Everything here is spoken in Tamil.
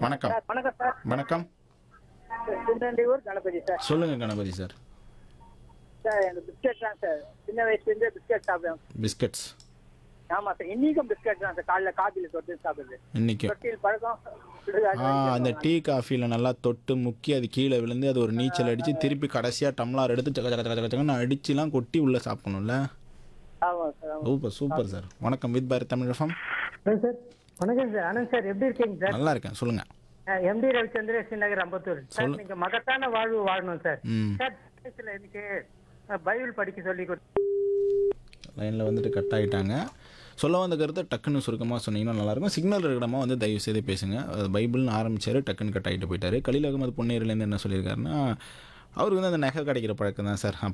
வணக்கம் சார் வணக்கம் சார் வணக்கம் திருநெல்வேலூர் கணபதி சார் சொல்லுங்க கணபதி சார் சார் எனக்கு பிஸ்கெட் தான் சார் சின்ன வயசுலேருந்தே பிஸ்கெட் சாப்பிடுவேன் பிஸ்கட்ஸ் ஆமா சார் இன்னைக்கும் பிஸ்கெட் தான் சார் காலைல காபியில் தொட்டு சாப்பிடுது இன்னைக்கு தொட்டில் பழக்கம் ஆ அந்த டீ காஃபியில் நல்லா தொட்டு முக்கி அது கீழே விழுந்து அது ஒரு நீச்சல் அடித்து திருப்பி கடைசியாக டம்ளார் எடுத்து சக்க சக்க சக்க சக்கன்னு அடிச்சுலாம் கொட்டி உள்ளே சாப்பிடணும்ல ஆமா சார் ஆமா சூப்பர் சூப்பர் சார் வணக்கம் with Bharat Tamil F M sir வணக்கம் சார் ஆனந்த் சார் எப்படி இருக்கீங்க சார் நல்லா இருக்கேன் சொல்லுங்கள் எம்டி ரவிச்சந்திர ஸ்ரீநகர் அம்பத்தூர் சார் நீங்க மகத்தான வாழ்வு வாழணும் சார் ம் சார் வயசுல எனக்கு அஹ், பைபிள் படிக்க சொல்லி கொடுத்து லைனில் வந்துட்டு கட் ஆகிட்டாங்க சொல்ல வந்த கருத்தை டக்குன்னு சுருக்கமாக சொன்னீங்கன்னா நல்லாயிருக்கும் சிக்னல் இருக்கிறமா வந்து தயவு செய்து பேசுங்க அது பைபிள்னு ஆரம்பிச்சாரு டக்குன்னு கட் ஆகிட்டு போயிட்டாரு கலில் அகமது பொன்னேரிலேருந்து என்ன சொல்லியிருக்காருன்னா அவருக்கு வந்து அந்த நகை கிடைக்கிற பழக்கம் தான் சார்